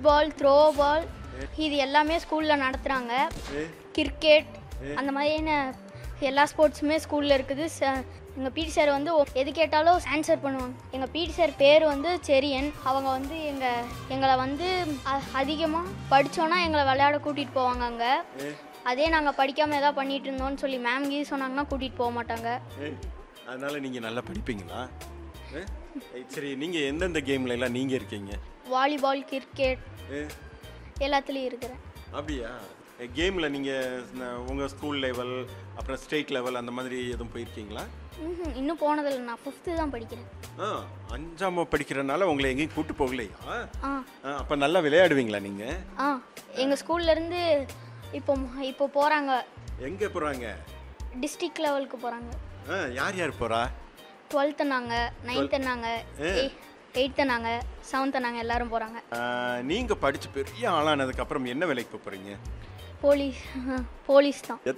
Football throw ball இது எல்லாமே ஸ்கூலில் நடத்துகிறாங்க கிரிக்கெட் அந்த மாதிரியான எல்லா ஸ்போர்ட்ஸுமே ஸ்கூலில் இருக்குது ச எங்கள் பிடி சார் வந்து ஒ- எது கேட்டாலும் ஆன்சர் பண்ணுவாங்க எங்கள் பிடி சார் பேர் வந்து செரியன் அவங்க வந்து எங்கள் எங்களை வந்து அதிகமாக படித்தோன்னா எங்களை விளையாட கூட்டிகிட்டு போவாங்க அங்கே அதே நாங்கள் படிக்காமல் எதாவது பண்ணிட்டு இருந்தோம்னு சொல்லி மேம் கீது சொன்னாங்கன்னா கூட்டிகிட்டு போக மாட்டாங்க ஏ, அதனால நீங்க நல்லா படிப்பீங்களா ஏ? ஏய், சரி நீங்க எந்தெந்த கேம்ல எல்லாம் நீங்க இருக்கீங்க வாலிபால் கிரிக்கெட் ஏ, எல்லாத்துலேயும் இருக்கிறேன் அப்படியா கேமில் நீங்கள் உங்கள் ஸ்கூல் லெவல் அப்புறம் ஸ்டேட் லெவல் அந்த மாதிரி எதுவும் போயிருக்கீங்களா ம்ஹும், இன்னும் போனதில்லை நான் ஃபிஃப்த்து தான் படிக்கிறேன் ஆ அஞ்சாம் படிக்கிறனால உங்களை எங்கேயும் கூட்டு போகலையா ஆ அப்போ நல்லா விளையாடுவீங்களா நீங்கள் ஆ எங்கள் ஸ்கூல்லேருந்து இப்போ இப்போ போகிறாங்க எங்கே போகிறாங்க டிஸ்ட்ரிக்ட் லெவலுக்கு போகிறாங்க ஆ யார் யார் போகிறா டுவெல்த்து நாங்கள் நைன்த்து நாங்கள் எயித்து நாங்கள் செவன்த்து நாங்கள் எல்லாரும் போகிறாங்க நீங்கள் படித்து பெரிய ஆளானதுக்கப்புறம் என்ன வேலைக்கு போக போகிறீங்க போலீஸ் போலீஸ் தான்